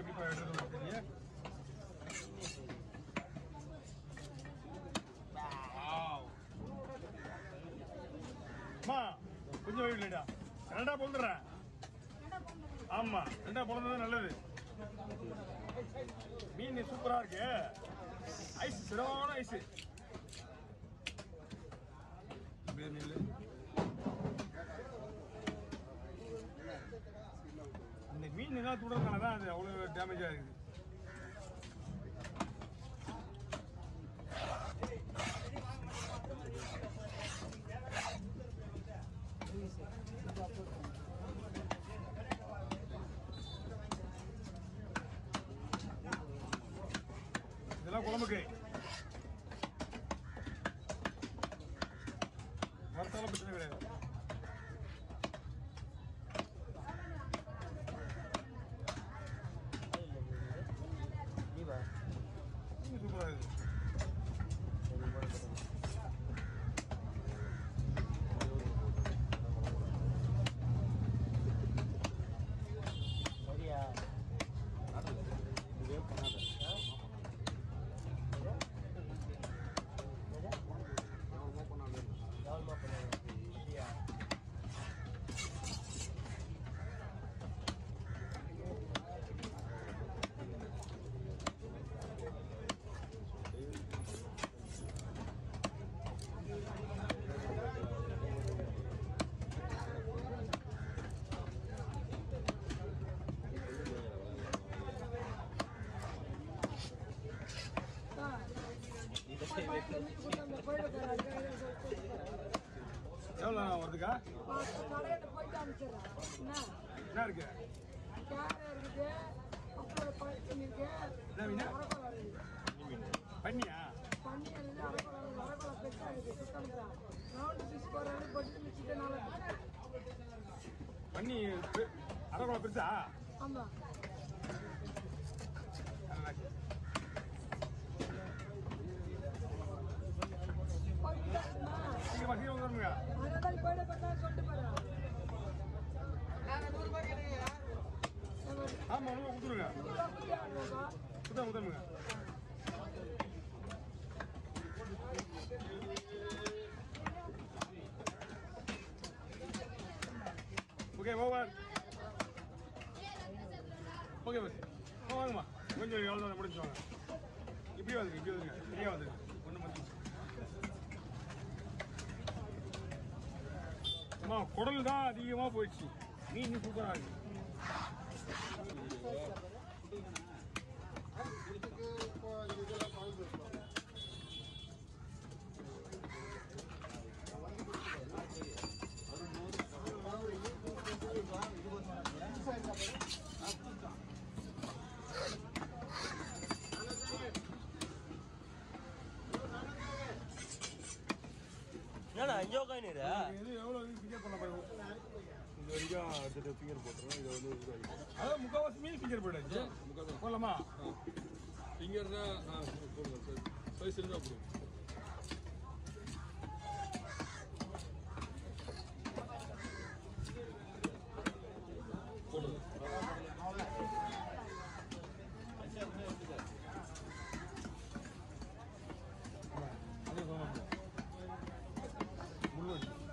எப்படி எடுத்து தெரிய அம்மா கொஞ்சம் வெயிட்லடா ரெண்டா பொழுதுறேன் ஆமா ரெண்டா பொழுது நல்லது மீன் சூப்பரா இருக்கு ஐஸ் சிறப்பான ஐஸ் இந்த மீன் ஏதாவது துடுறதுனால தான் அது அவ்வளோ டேமேஜாக இருக்குது இதெல்லாம் குழம்புக்கு வறுத்தாலும் பிரச்சனை கிடையாது இது சூப்பரா இருக்கு சரியா இதுவே பண்ணாத கவனமா பண்ணாத சரியா எவ்வளோ வருதுக்கா கடையில போயிட்டு அனுப்பிச்சிடுறேன் என்ன என்ன இருக்கு கேரை இருக்குது அப்புறம் பழக்கம் இருக்கு என்ன மீன் அரக்கோலம் இருக்குது பண்ணியா தண்ணி இருக்குது அரக்கோலம் அரக்கோலம் பெருசாக இருக்குது சுத்தம் தான் ரவுண்டு பீஸ் போடுறது பொட்டு மிச்சிட்டு நல்லா பண்ணி பெ- அரை குழம்பு பெருசா ஆமாம் நல்லா இருக்கு. சீக்கிரமா சீக்கிரம் வந்துடுங்க அதனால் போயிட பார்த்தா சொல்லிட்டு போகிறேன் ஆமா ஒன்று கொடுத்துருங்க குத்தம் குத்தமுங்க ஓகே ஓவர் ஓகே பஸ் வாங்கம்மா கொஞ்சம் எவ்வளோ தான் முடிச்சு வாங்க இப்படி வந்துருங்க இப்படி வந்துருங்க ஃப்ரீயாக வந்துருங்க ஒன்று மட்டும் அம்மா குடல் தான் அதிகமாக போயிடுச்சு மீன் சூப்பராக இருக்கு என்னடா அஞ்சோ காயின் இது இது எவ்வளோ ஃபிங்கர் பண்ண பாருங்க இது வரைக்கும் அடுத்த ஃபிங்கர் போட்டுருவோம் இதை வந்து இது ஆகிடும் அதான் முக்கால்வாசி மீன் ஃபிங்கர் போயிடுச்சு போடலாமா ஃபிங்கர் தான் ஆ போடுங்க சார் சைஸ் இருந்தால் போடுங்க போடுங்க அதே சொல்லணும் முள்ளு வச்சு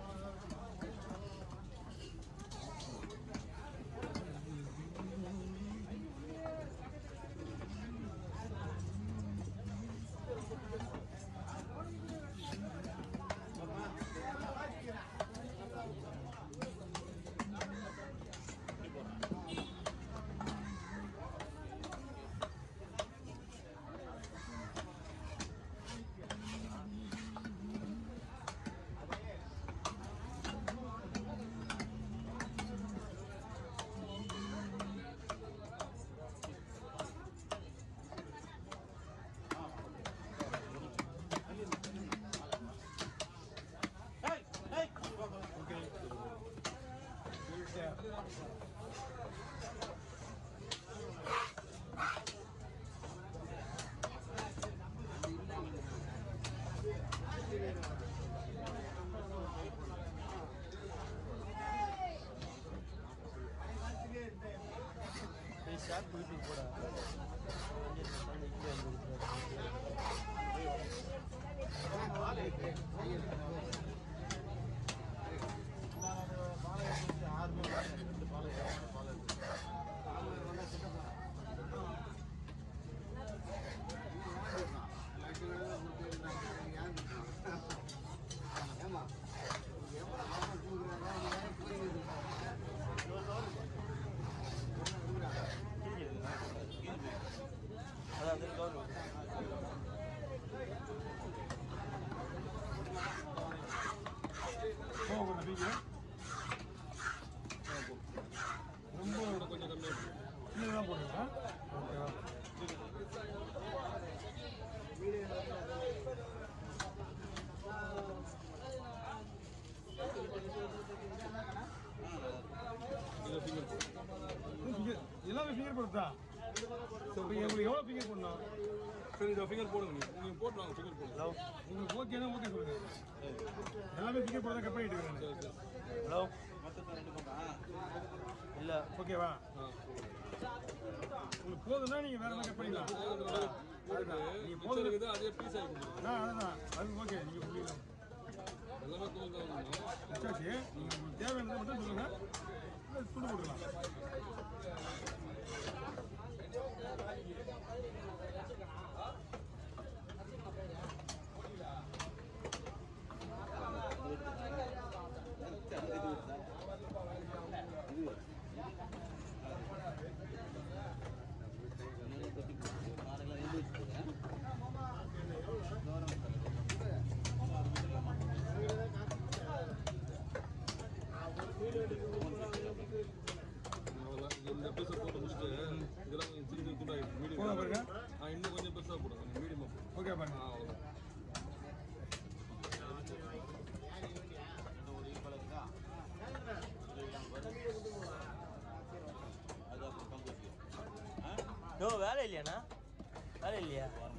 ஓகே பைசா ஆப் வீட்டுக்கு போட வந்து இட்லி வந்து கொடுத்துருவாரு அதான் அது கவர்மெண்ட் போக கொஞ்சம் பீங்க ரொம்ப கொஞ்சம் கம்மியாக இருக்கு. சின்னதாக போடுறீங்களா ஓகேவா இதை finger போடு. ஃபிங்கர் எல்லாமே ஃபிங்கர் போடுதா இப்போ உங்களுக்கு எவ்வளோ ஃபிங்கர் போடணும் சரி இதை finger போடுங்க நீங்க. நீங்க போட்டு வாங்க, finger போடுங்க. ஹலோ உங்களுக்கு ஓகேனா ஓகே சொல்லுங்க எல்லாமே ஃபிங்கர் போட கட் பண்ணிட்டு இருக்கேன் சரி, சரி. ஹலோ இல்லை ஓகேவா ஆ, போடுங்க. உங்களுக்கு போதும்னா நீங்கள் வேற மாதிரி கட் பண்ணிக்கலாம் போட்டு, மிச்சம் இருக்குது, அதே piece ஆக்கி கொடுங்க. ஆ அதுதான் அது ஓகே நீங்கள் புரியலாம் எல்லாமே தூள் தான் வாங்கணும். வச்சாச்சு நீங்கள் உங்களுக்கு தேவையானதை மட்டும் சொல்லுங்கள் இல்லை, துண்டு போட்டுக்கலாம் அவ்வளவுதான். இந்த piece அ போட்டு முடிச்சுட்டு, இதெல்லாம் கொஞ்சம் சின்ன சின்ன துண்டாயிடுச்சு. medium. போதும் பாருங்க. ஆ, இன்னும் கொஞ்சம் பெருசா போடுங்க கொஞ்சம் medium ஆ போடுங்க. ஓகே ஆ, பாருங்க அவ்வளவுதான். யோ வேலை இல்லையாண்ணா வேலை இல்லையா